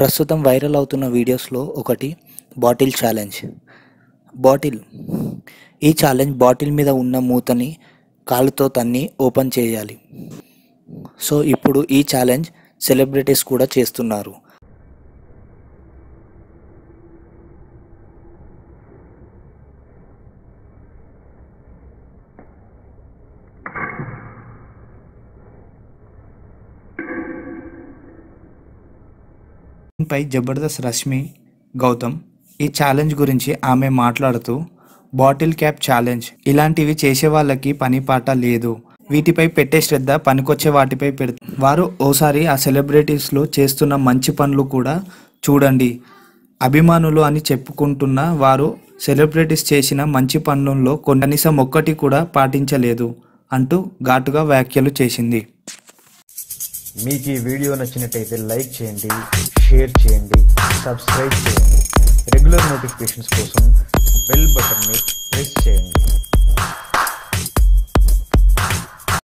ప్రస్తుతం వైరల్ అవుతున్న వీడియోస్లో ఒకటి బాటిల్ ఛాలెంజ్ బాటిల్ ఈ ఛాలెంజ్ బాటిల్ మీద ఉన్న మూతని కాలుతో తన్ని ఓపెన్ చేయాలి సో ఇప్పుడు ఈ ఛాలెంజ్ సెలబ్రిటీస్ కూడా చేస్తున్నారు పై జబర్దస్త్ రష్మి గౌతమ్ ఈ ఛాలెంజ్ గురించి ఆమె మాట్లాడుతూ బాటిల్ క్యాప్ ఛాలెంజ్ ఇలాంటివి చేసే వాళ్ళకి పని పాట లేదు వీటిపై పెట్టే శ్రద్ధ పనికొచ్చే వాటిపై పెడు వారు ఓసారి ఆ సెలబ్రిటీస్లో చేస్తున్న మంచి పనులు కూడా చూడండి అభిమానులు అని చెప్పుకుంటున్న వారు సెలబ్రిటీస్ చేసిన మంచి పనుల్లో కనీసం ఒక్కటి కూడా పాటించలేదు అంటూ ఘాటుగా వ్యాఖ్యలు చేసింది మీకు ఈ వీడియో నచ్చినట్టయితే లైక్ చేయండి షేర్ చేయండి సబ్స్క్రైబ్ చేయండి రెగ్యులర్ నోటిఫికేషన్స్ కోసం బెల్ బటన్ని ప్రెస్ చేయండి